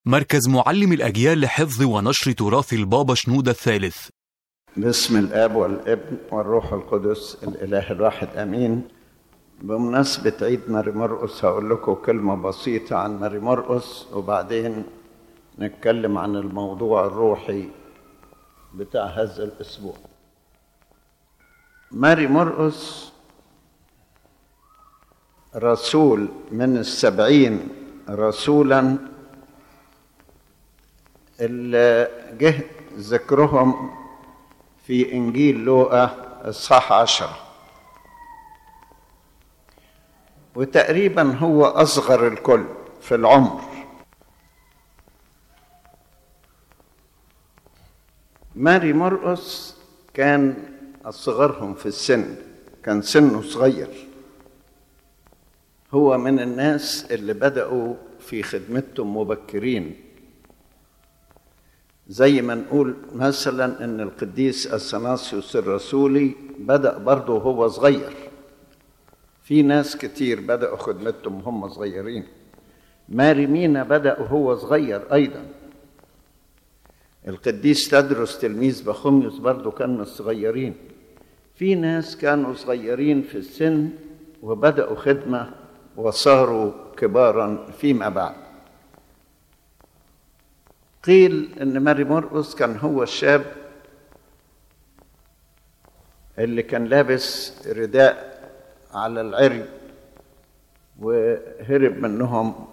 مركز معلم الأجيال لحفظ ونشر تراث البابا شنودة الثالث باسم الاب والابن والروح القدس الاله الواحد امين بمناسبة عيد ماري مرقس هقول لكم كلمة بسيطة عن ماري مرقس وبعدين نتكلم عن الموضوع الروحي بتاع هذا الأسبوع ماري مرقس رسول من السبعين رسولا اللي جه ذكرهم في إنجيل لوقا إصحاح عشرة وتقريبا هو أصغر الكل في العمر ماري مرقس كان أصغرهم في السن كان سنه صغير هو من الناس اللي بدأوا في خدمتهم مبكرين زي ما نقول مثلا ان القديس اثناسيوس الرسولي بدا برضه وهو صغير في ناس كتير بداوا خدمتهم وهم صغيرين ماري مينا بدا وهو صغير ايضا القديس تدرس تلميذ بخوميوس برضه كان من الصغيرين في ناس كانوا صغيرين في السن وبداوا خدمه وصاروا كبارا فيما بعد قيل ان ماري مرقس كان هو الشاب اللي كان لابس رداء على العري وهرب منهم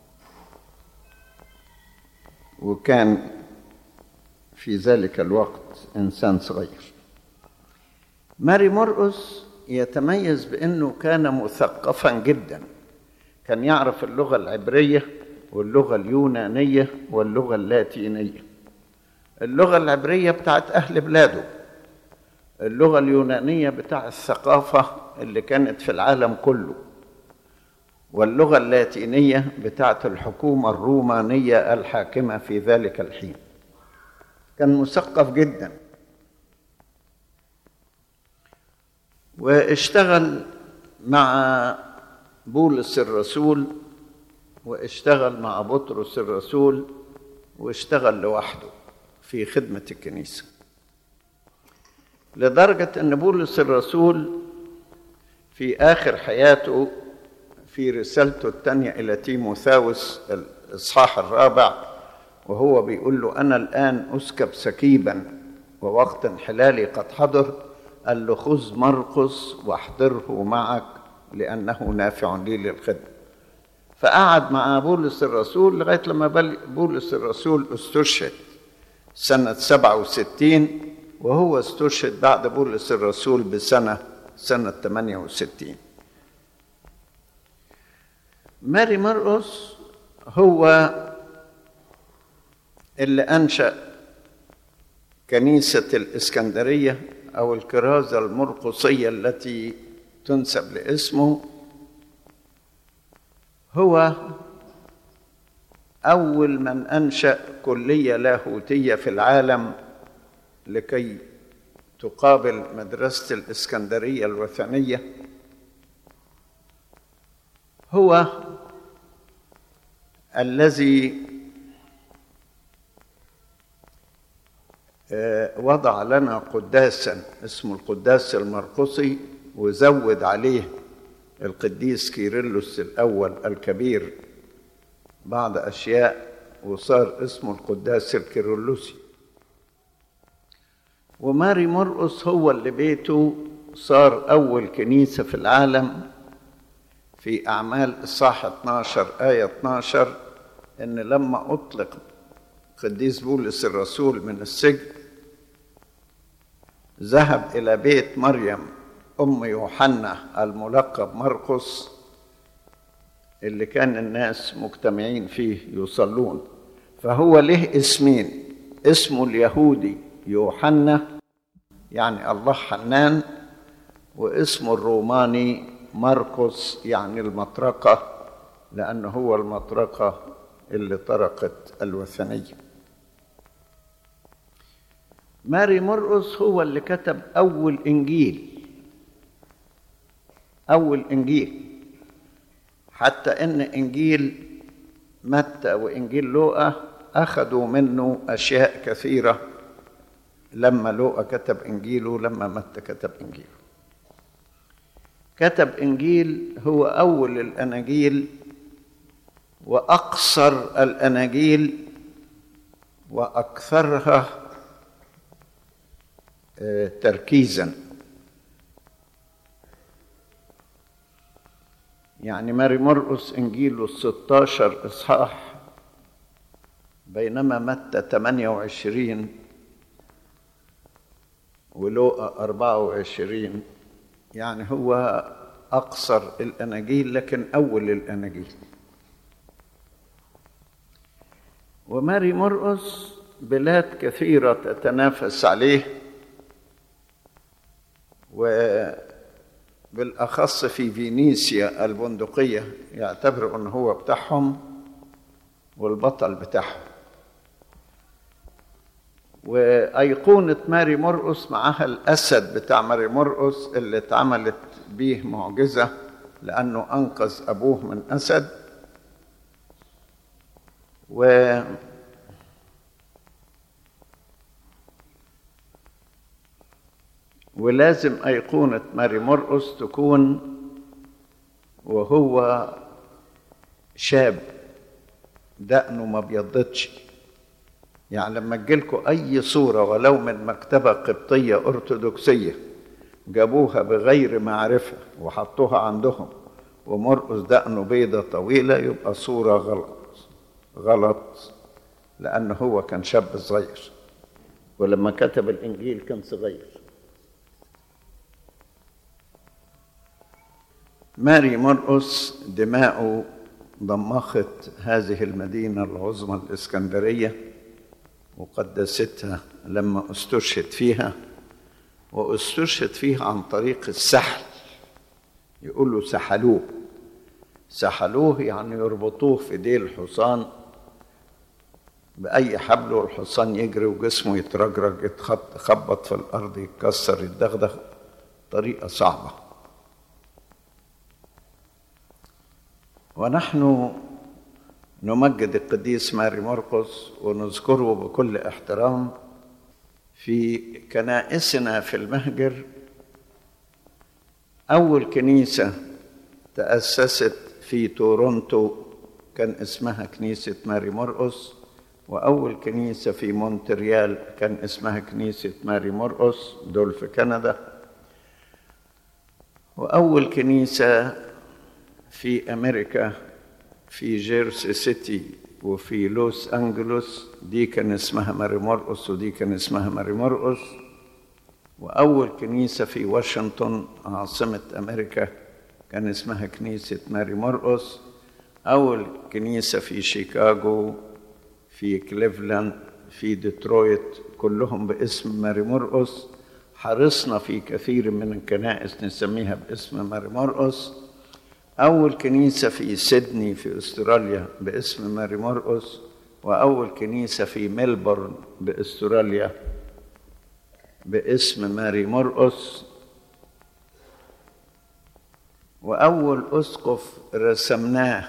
وكان في ذلك الوقت انسان صغير ماري مرقس يتميز بانه كان مثقفا جدا كان يعرف اللغه العبريه واللغة اليونانية واللغة اللاتينية اللغة العبرية بتاعت أهل بلاده اللغة اليونانية بتاع الثقافة اللي كانت في العالم كله واللغة اللاتينية بتاعت الحكومة الرومانية الحاكمة في ذلك الحين كان مثقف جدا واشتغل مع بولس الرسول واشتغل مع بطرس الرسول واشتغل لوحده في خدمة الكنيسة لدرجة أن بولس الرسول في آخر حياته في رسالته الثانية إلى تيموثاوس الإصحاح الرابع وهو بيقول له أنا الآن أسكب سكيبا ووقت انحلالي قد حضر قال له خذ مرقس واحضره معك لأنه نافع لي للخدمة فقعد مع بولس الرسول لغاية لما بولس الرسول استشهد سنة 67 وهو استشهد بعد بولس الرسول بسنة سنة 68 ماري مرقس هو اللي أنشأ كنيسة الإسكندرية أو الكرازة المرقصية التي تنسب لاسمه هو أول من أنشأ كلية لاهوتية في العالم لكي تقابل مدرسة الإسكندرية الوثنية هو الذي وضع لنا قداسا اسمه القداس المرقصي وزود عليه القديس كيرلس الأول الكبير بعض أشياء وصار اسمه القداس الكيرلسي وماري مرقس هو اللي بيته صار أول كنيسة في العالم في أعمال إصحاح 12 آية 12 إن لما أطلق قديس بولس الرسول من السجن ذهب إلى بيت مريم أم يوحنا الملقب مرقس اللي كان الناس مجتمعين فيه يصلون فهو له اسمين اسمه اليهودي يوحنا يعني الله حنان واسمه الروماني مرقس يعني المطرقة لأنه هو المطرقة اللي طرقت الوثنية ماري مرقس هو اللي كتب أول إنجيل أول إنجيل حتى إن إنجيل متى وإنجيل لوقا أخذوا منه أشياء كثيرة لما لوقا كتب إنجيله لما متى كتب إنجيله كتب إنجيل هو أول الأناجيل وأقصر الأناجيل وأكثرها تركيزا يعني ماري مرقس إنجيله الستاشر إصحاح بينما متى 28 ولوقا 24 يعني هو أقصر الأناجيل لكن أول الأناجيل وماري مرقس بلاد كثيرة تتنافس عليه وبالأخص في فينيسيا البندقية يعتبروا أنه هو بتاعهم والبطل بتاعهم وأيقونة ماري مرقس معها الأسد بتاع ماري مرقس اللي اتعملت بيه معجزة لأنه أنقذ أبوه من أسد و ولازم أيقونة ماري مرقس تكون وهو شاب دقنه ما بيضتش يعني لما تجيلكوا أي صورة ولو من مكتبة قبطية أرثوذكسية جابوها بغير معرفة وحطوها عندهم ومرقس دقنه بيضة طويلة يبقى صورة غلط غلط لأنه هو كان شاب صغير ولما كتب الإنجيل كان صغير ماري مرقس دماؤه ضمخت هذه المدينة العظمى الإسكندرية وقدستها لما استشهد فيها واستشهد فيها عن طريق السحل يقولوا سحلوه سحلوه يعني يربطوه في ديل الحصان بأي حبل والحصان يجري وجسمه يترجرج يتخبط في الأرض يتكسر يتدغدغ طريقة صعبة ونحن نمجد القديس ماري مرقس ونذكره بكل احترام في كنائسنا في المهجر أول كنيسة تأسست في تورونتو كان اسمها كنيسة ماري مرقس وأول كنيسة في مونتريال كان اسمها كنيسة ماري مرقس دول في كندا وأول كنيسة في أمريكا في جيرسي سيتي وفي لوس أنجلوس دي كان اسمها ماري مرقس ودي كان اسمها ماري مرقس وأول كنيسة في واشنطن عاصمة أمريكا كان اسمها كنيسة ماري مرقس أول كنيسة في شيكاغو في كليفلاند في ديترويت كلهم باسم ماري مرقس حرصنا في كثير من الكنائس نسميها باسم ماري مرقس أول كنيسة في سيدني في أستراليا باسم ماري مرقس وأول كنيسة في ملبورن بأستراليا باسم ماري مرقس وأول أسقف رسمناه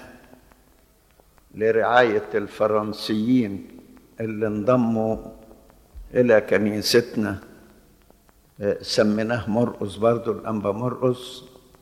لرعاية الفرنسيين اللي انضموا إلى كنيستنا سميناه مرقس برضو الأنبا مرقس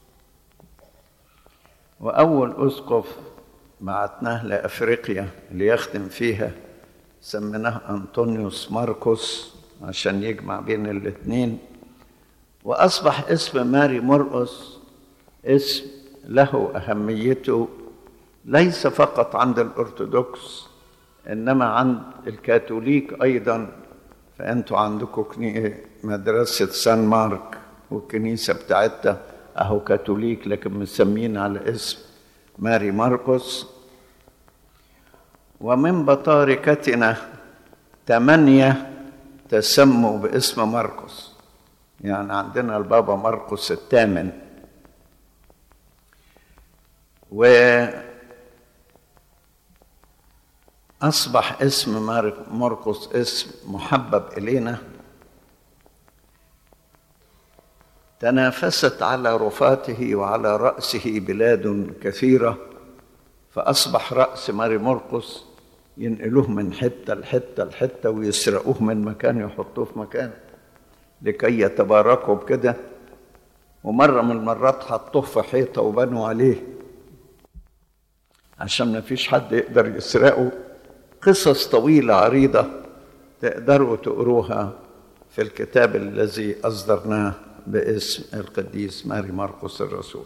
وأول أسقف بعتناه لأفريقيا ليخدم فيها سميناه أنطونيوس ماركوس عشان يجمع بين الاثنين وأصبح اسم ماري مرقس اسم له أهميته ليس فقط عند الأرثوذكس إنما عند الكاثوليك أيضا فأنتوا عندكم مدرسة سان مارك والكنيسة بتاعتها أهو كاثوليك لكن مسمين على اسم ماري مرقس ومن بطاركتنا ثمانية تسموا باسم مرقس يعني عندنا البابا مرقس الثامن و أصبح اسم مرقس اسم محبب إلينا تنافست على رفاته وعلى رأسه بلاد كثيرة فأصبح رأس ماري مرقس ينقلوه من حتة لحتة لحتة ويسرقوه من مكان يحطوه في مكان لكي يتباركوا بكده ومرة من المرات حطوه في حيطة وبنوا عليه عشان ما فيش حد يقدر يسرقه قصص طويلة عريضة تقدروا تقروها في الكتاب الذي أصدرناه باسم القديس ماري مرقس الرسول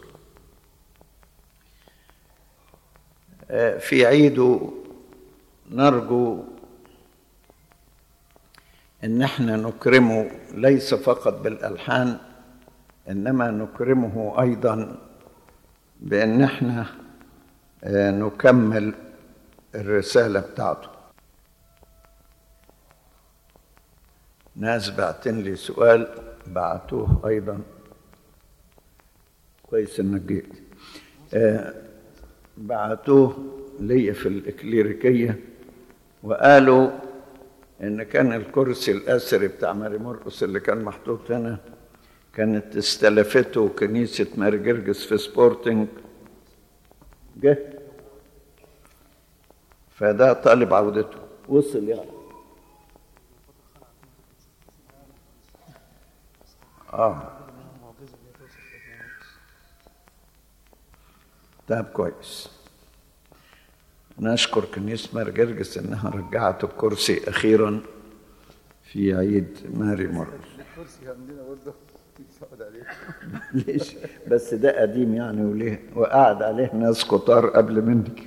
في عيده نرجو ان احنا نكرمه ليس فقط بالالحان انما نكرمه ايضا بان احنا نكمل الرساله بتاعته ناس بعتن لي سؤال بعتوه ايضا كويس انك جيت بعتوه ليا في الإكليريكية وقالوا إن كان الكرسي الأثري بتاع ماري مرقس اللي كان محطوط هنا كانت استلفته كنيسة ماري جرجس في سبورتنج جه فده طالب عودته وصل يعني اه طيب كويس نشكر كنيسة ماري جرجس إنها رجعت الكرسي أخيرا في عيد ماري مرقس الكرسي عندنا برضه يقعد عليه ليش بس ده قديم يعني وليه وقعد عليه ناس كتار قبل منك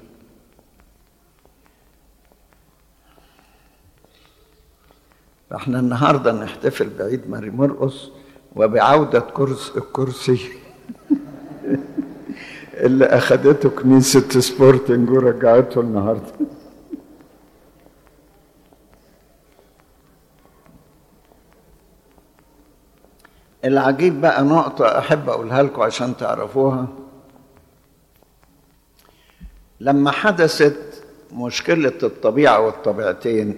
فاحنا النهارده نحتفل بعيد ماري مرقس وبعودة كرسي الكرسي اللي أخدته كنيسة سبورتنج ورجعته النهارده العجيب بقى نقطة أحب أقولها لكم عشان تعرفوها لما حدثت مشكلة الطبيعة والطبيعتين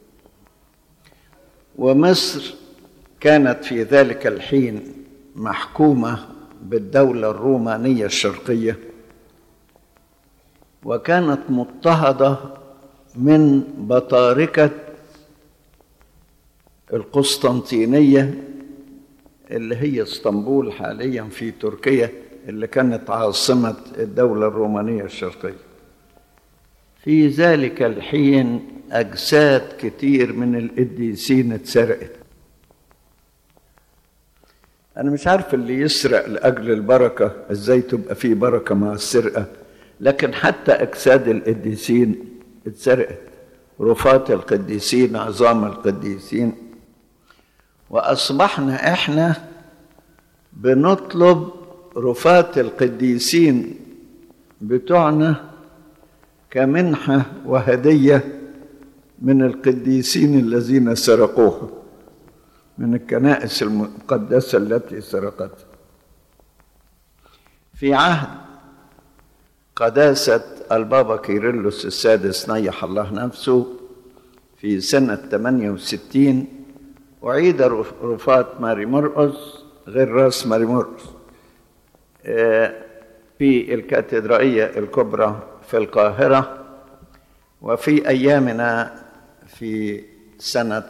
ومصر كانت في ذلك الحين محكومة بالدولة الرومانية الشرقية وكانت مضطهدة من بطاركة القسطنطينية اللي هي اسطنبول حاليا في تركيا اللي كانت عاصمة الدولة الرومانية الشرقية في ذلك الحين أجساد كتير من القديسين اتسرقت أنا مش عارف اللي يسرق لأجل البركة إزاي تبقى فيه بركة مع السرقة لكن حتى أجساد القديسين اتسرقت رفات القديسين عظام القديسين وأصبحنا إحنا بنطلب رفات القديسين بتوعنا كمنحة وهدية من القديسين الذين سرقوها من الكنائس المقدسة التي سرقتها في عهد قداسة البابا كيرلس السادس نيح الله نفسه في سنة 68 أعيد رفات ماري مرقس غير راس ماري مرقس في الكاتدرائية الكبرى في القاهرة وفي أيامنا في سنة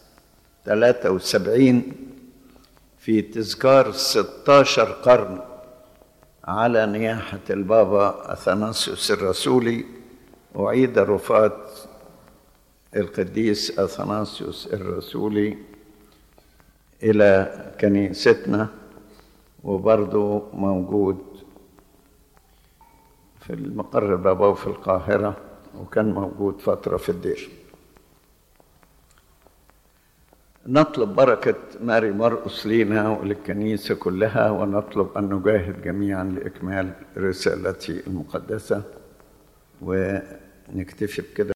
73 في تذكار 16 قرن على نياحة البابا أثناسيوس الرسولي أعيد رفات القديس أثناسيوس الرسولي إلى كنيستنا وبرضه موجود في المقر البابوي في القاهرة وكان موجود فترة في الدير نطلب بركة ماري مرقس لينا وللكنيسة كلها ونطلب أن نجاهد جميعا لإكمال رسالتي المقدسة ونكتفي بكده